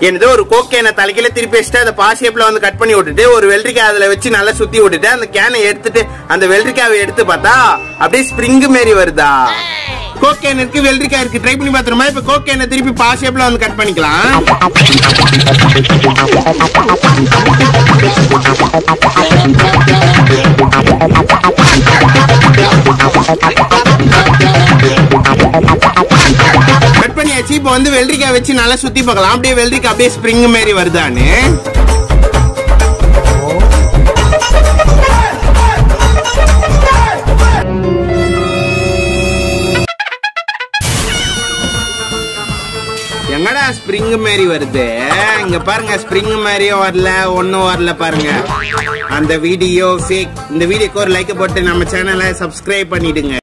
என்னது ஒரு கோக்கேனை தலைக்கில திருப்பி வச்சுட்டு அதை பாசியப்ல வந்து கட் பண்ணி விட்டுட்டு ஒரு வெள்ளரிக்காய் அதுல வச்சு நல்லா சுத்தி விட்டுட்டு அந்த கேனை எடுத்துட்டு அந்த வெள்ளரிக்காவை எடுத்து பார்த்தா அப்படியே ஸ்ப்ரிங் மாரி வருதா கோக்கேன் இருக்கு வெள்ளரிக்காய் இருக்கு ட்ரை பண்ணி பாத்துருமா இப்ப கோக்கேனை திருப்பி பாசியப்ல வந்து கட் பண்ணிக்கலாம் கட் பண்ணியாச்சு இப்போ வந்து வெள்ளரிக்காய் வச்சு நல்லா சுத்தி பார்க்கலாம் அப்படியே வெள்ளரிக்காய் அப்படியே ஸ்ப்ரிங் மாரி வருதான்னு எங்கடா ஸ்ப்ரிங் மாரி வருது இங்க பாருங்க ஸ்ப்ரிங் மாதிரியும் வரல ஒன்னும் வரல பாருங்க அந்த வீடியோ ஃபேக் இந்த வீடியோக்கு ஒரு லைக் போட்டு நம்ம சேனலை சப்ஸ்கிரைப் பண்ணிடுங்க